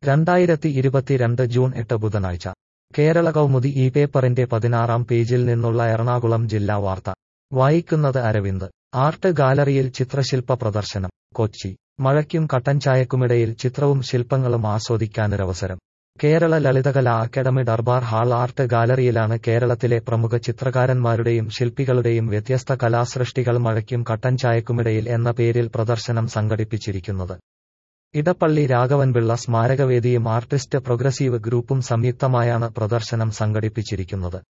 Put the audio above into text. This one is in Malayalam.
രണ്ടായിരത്തി ഇരുപത്തിരണ്ട് ജൂൺ എട്ട് ബുധനാഴ്ച കേരള കൗമുദി ഈ പേപ്പറിന്റെ പതിനാറാം പേജിൽ നിന്നുള്ള എറണാകുളം ജില്ലാ വാർത്ത വായിക്കുന്നത് അരവിന്ദ് ആർട്ട് ഗാലറിയിൽ ചിത്രശില്പ പ്രദർശനം കൊച്ചി മഴയ്ക്കും കട്ടൻ ചായക്കുമിടയിൽ ചിത്രവും ശില്പങ്ങളും ആസ്വദിക്കാനൊരവസരം കേരള ലളിതകലാ അക്കാദമി ദർബാർ ഹാൾ ആർട്ട് ഗാലറിയിലാണ് കേരളത്തിലെ പ്രമുഖ ചിത്രകാരന്മാരുടെയും ശില്പികളുടെയും വ്യത്യസ്ത കലാസൃഷ്ടികൾ മഴയ്ക്കും കട്ടൻ ചായക്കുമിടയിൽ എന്ന പേരിൽ പ്രദർശനം സംഘടിപ്പിച്ചിരിക്കുന്നത് ഇടപ്പള്ളി രാഘവൻപിള്ള സ്മാരകവേദിയും ആർട്ടിസ്റ്റ് പ്രോഗ്രസീവ് ഗ്രൂപ്പും സംയുക്തമായാണ് പ്രദർശനം സംഘടിപ്പിച്ചിരിക്കുന്നത്